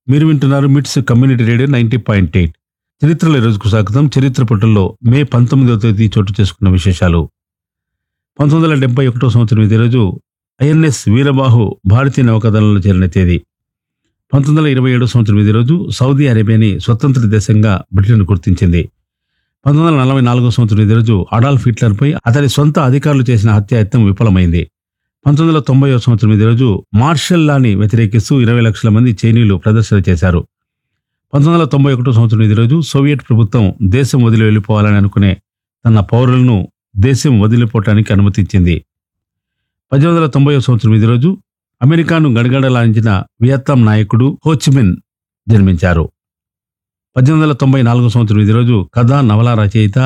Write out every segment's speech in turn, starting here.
మీరు వింటున్నారు MITS community radio ninety point eight చరిత్రలో ఈ రోజుకు స్వాగతం చరిత్ర పుటల్లో మే పంతొమ్మిదవ తేదీ చోటు చేసుకున్న విశేషాలు పంతొమ్మిది వందల డెబ్బై ఒకటో సంవత్సరం ఇదే రోజు ఐఎన్ఎస్ వీరబాహు భారతీయ నౌకాదళంలో చేరిన తేదీ పంతొమ్మిది వందల ఇరవై ఏడో సంవత్సరం ఇదే రోజు సౌదీ అరేబియాని స్వతంత్ర దేశంగా బ్రిటన్ గుర్తించింది పంతొమ్మిది వందల నలభై నాలుగో సంవత్సరం ఇదే రోజు అడాల్ఫ్ హిట్లర్పై అతని సొంత అధికారులు చేసిన హత్యాయత్నం విఫలమైంది పంతొమ్మిది వందల తొంభై సంవత్సరం ఇదే రోజు మార్షల్ లాని వ్యతిరేకిస్తూ ఇరవై లక్షల మంది చైనీయులు ప్రదర్శన చేశారు పంతొమ్మిది వందల తొంభై ఒకటో సంవత్సరం ఇదే రోజు సోవియట్ ప్రభుత్వం దేశం వదిలి వెళ్ళిపోవాలని అనుకునే తన పౌరులను దేశం వదిలిపోవటానికి అనుమతించింది పద్దెనిమిది వందల తొంభై సంవత్సరం ఇదే రోజు అమెరికాను గడగడలాంచిన వియత్నాం నాయకుడు హోచిమిన్ జన్మించారు పద్దెనిమిది వందల తొంభై నాలుగో సంవత్సరం ఇదే రోజు కథా నవల రచయిత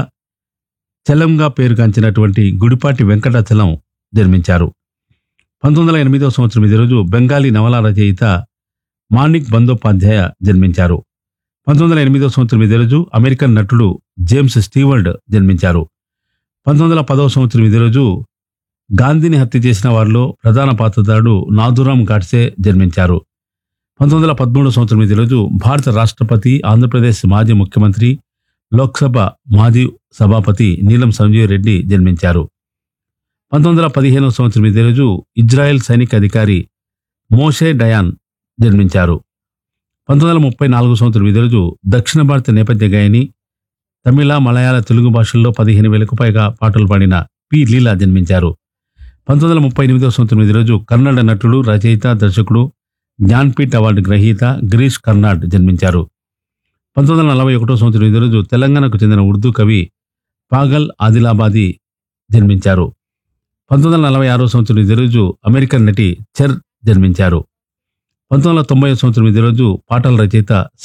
చలంగా పేరుగాంచినటువంటి గుడిపాటి వెంకటాచలం జన్మించారు పంతొమ్మిది వందల ఎనిమిదవ సంవత్సరం ఇదే రోజు బెంగాలీ నవల రచయిత మాణిక్ బందోపాధ్యాయ జన్మించారు పంతొమ్మిది వందల ఎనిమిదవ సంవత్సరం ఇదే రోజు అమెరికన్ నటుడు జేమ్స్ స్టీవర్డ్ జన్మించారు పంతొమ్మిది వందల పదవ సంవత్సరం ఇదే రోజు గాంధీని హత్య చేసిన వారిలో ప్రధాన పాత్రధారుడు నాథురాం గాడ్సే జన్మించారు పంతొమ్మిది వందల పదమూడవ సంవత్సరం ఇదే రోజు భారత రాష్ట్రపతి ఆంధ్రప్రదేశ్ మాజీ ముఖ్యమంత్రి లోక్సభ మాజీ సభాపతి నీలం సంజయ్ రెడ్డి జన్మించారు పంతొమ్మిది వందల పదిహేనవ సంవత్సరం ఇదే రోజు ఇజ్రాయెల్ సైనిక అధికారి మోషే డయాన్ జన్మించారు పంతొమ్మిది వందల ముప్పై నాలుగు సంవత్సరం ఇదే రోజు దక్షిణ భారత నేపథ్య గాయని తమిళ మలయాళ తెలుగు భాషల్లో పదిహేను వేలకు పైగా పాటలు పాడిన పి లీలా జన్మించారు పంతొమ్మిది వందల ముప్పై ఎనిమిదవ సంవత్సరం ఇదే రోజు కన్నడ నటుడు రచయిత దర్శకుడు జ్ఞాన్పీఠ్ అవార్డు గ్రహీత గిరీష్ కర్నాడ్ జన్మించారు పంతొమ్మిది వందల నలభై ఒకటో సంవత్సరం ఇదే రోజు తెలంగాణకు చెందిన ఉర్దూ కవి పాగల్ ఆదిలాబాదీ జన్మించారు పంతొమ్మిది వందల నలభై ఆరో సంవత్సరం ఇదే రోజు అమెరికన్ నటి చెర్ జన్మించారు పంతొమ్మిది వందల తొంభై సంవత్సరం ఇదే రోజు పాటల రచయిత